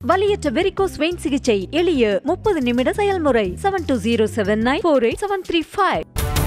வலியற்ற varicose vein சிகிச்சை எளிய முப்பது நிமிட செயல்முறை seven two zero seven nine four eight seven three five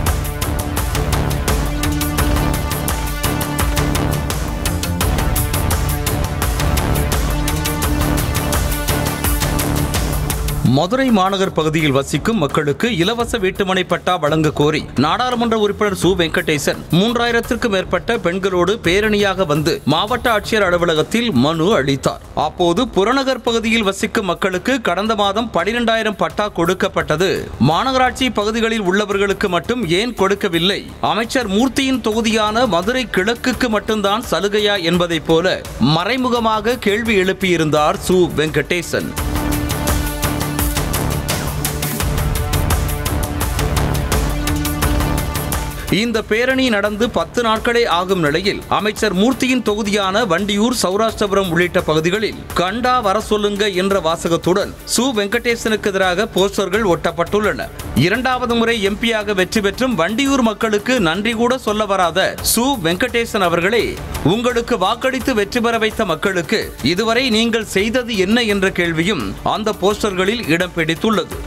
Madurai மாநகர் பகுதியில் வசிக்கும் மக்களுக்கு இலவச வீட்டுமனை பட்டா வழங்க கோரி நாடாளுமன்ற உறுப்பினர் சு வெங்கடேசன் மூன்றாயிரத்திற்கும் மேற்பட்ட பெண்களோடு பேரணியாக வந்து மாவட்ட ஆட்சியர் அலுவலகத்தில் மனு அளித்தார் அப்போது புறநகர் பகுதியில் வசிக்கும் மக்களுக்கு கடந்த மாதம் பனிரெண்டாயிரம் பட்டா கொடுக்கப்பட்டது மாநகராட்சி பகுதிகளில் உள்ளவர்களுக்கு மட்டும் ஏன் கொடுக்கவில்லை அமைச்சர் மூர்த்தியின் தொகுதியான மதுரை கிழக்குக்கு மட்டும்தான் சலுகையா என்பதைப் போல மறைமுகமாக கேள்வி எழுப்பியிருந்தார் சு வெங்கடேசன் இந்த பேரணி நடந்து பத்து நாட்களே ஆகும் நிலையில் அமைச்சர் மூர்த்தியின் தொகுதியான வண்டியூர் சௌராஷ்டிரபுரம் உள்ளிட்ட பகுதிகளில் கண்டா வர சொல்லுங்க என்ற வாசகத்துடன் சு வெங்கடேசனுக்கு எதிராக போஸ்டர்கள் ஒட்டப்பட்டுள்ளன இரண்டாவது முறை எம்பியாக வெற்றி பெற்றும் வண்டியூர் மக்களுக்கு நன்றி கூட சொல்ல வராத சு வெங்கடேசன் அவர்களே உங்களுக்கு வாக்களித்து வெற்றி பெற வைத்த மக்களுக்கு இதுவரை நீங்கள் செய்தது என்ன என்ற கேள்வியும் அந்த போஸ்டர்களில் இடம் பிடித்துள்ளது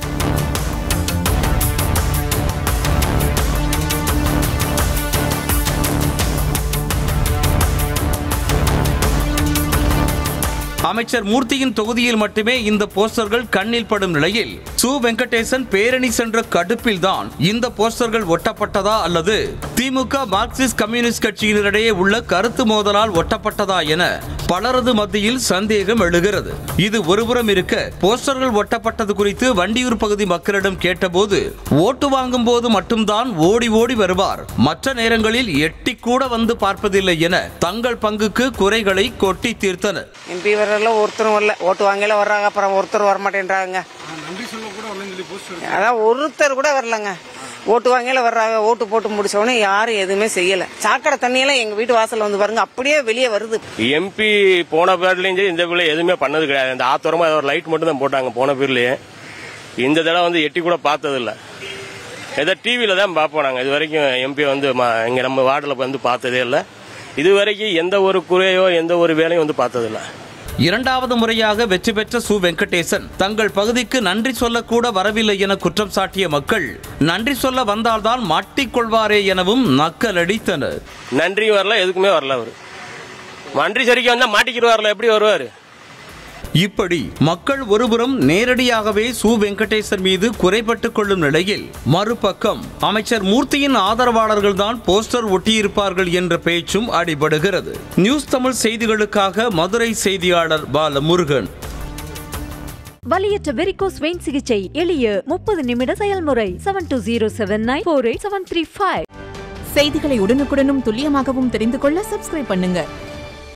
அமைச்சர் மூர்த்தியின் தொகுதியில் மட்டுமே இந்த போஸ்டர்கள் கண்ணில் படும் நிலையில் சு வெங்கடேசன் பேரணி சென்ற கடுப்பில்தான் இந்த போஸ்டர்கள் ஒட்டப்பட்டதா அல்லது திமுக மார்க்சிஸ்ட் கம்யூனிஸ்ட் கட்சியினரிடையே உள்ள கருத்து மோதலால் ஒட்டப்பட்டதா என பலரது மத்தியில் சந்தேகம் எழுகிறது இது ஒருபுறம் இருக்க போஸ்டர்கள் ஒட்டப்பட்டது குறித்து வண்டியூர் பகுதி மக்களிடம் கேட்டபோது ஓட்டு வாங்கும் போது மட்டும்தான் ஓடி ஓடி வருவார் மற்ற நேரங்களில் எட்டி கூட வந்து பார்ப்பதில்லை என தங்கள் பங்குக்கு குறைகளை கொட்டி தீர்த்தனர் எம்பி வரல ஒருத்தரும் வரல ஓட்டு வாங்கல வர்றாங்க அப்புறம் ஒருத்தர் வரமாட்டேன்றாங்க அதான் ஒருத்தர் கூட வரலங்க ஓட்டு வாங்கல வர்றாங்க ஓட்டு போட்டு முடிச்ச உடனே யாரும் எதுவுமே செய்யல சாக்கடை தண்ணியெல்லாம் எங்க வீட்டு வாசல்ல வந்து பாருங்க அப்படியே வெளியே வருது எம்பி போன பேர்லயும் சரி இந்த பேர்ல எதுவுமே பண்ணது கிடையாது இந்த ஆத்தோரமா ஒரு லைட் மட்டும் தான் போட்டாங்க போன பேர்லயே இந்த தடவை வந்து எட்டி கூட பார்த்தது இல்ல ஏதோ டிவியில தான் பார்ப்போம் நாங்க இது வரைக்கும் எம்பி வந்து ம- இங்க நம்ம வார்டில் வந்து பார்த்ததே இல்லை இது வரைக்கும் எந்த ஒரு குறையோ எந்த ஒரு வேலையும் வந்து பார்த்ததில்ல இரண்டாவது முறையாக வெற்றி பெற்ற சு வெங்கடேசன் தங்கள் பகுதிக்கு நன்றி சொல்லக்கூட வரவில்லை என குற்றம் சாட்டிய மக்கள் நன்றி சொல்ல வந்தால்தான் மாட்டிக்கொள்வாரே எனவும் நக்கலடித்தனர் நன்றியும் வரல எதுக்குமே வரல அவரு நன்றி சரிக்கு வந்தா மாட்டிக்கிடுவார்ல எப்படி வருவாரு இப்படி மக்கள் ஒருபுறம் நேரடியாகவே சு வெங்கடேசன் மீது குறைபட்டுக் கொள்ளும் நிலையில் மறுபக்கம் அமைச்சர் மூர்த்தியின் ஆதரவாளர்கள் தான் போஸ்டர் ஒட்டியிருப்பார்கள் என்ற பேச்சும் அடிபடுகிறது நியூஸ் தமிழ் செய்திகளுக்காக மதுரை செய்தியாளர் பாலமுருகன் வலியற்ற வெரிகோஸ் வெயின் சிகிச்சை எளிய முப்பது நிமிட செயல்முறை seven two zero seven nine four eight seven three five செய்திகளை உடனுக்குடனும் துல்லியமாகவும் தெரிந்து கொள்ள சப்ஸ்கிரைப் பண்ணுங்க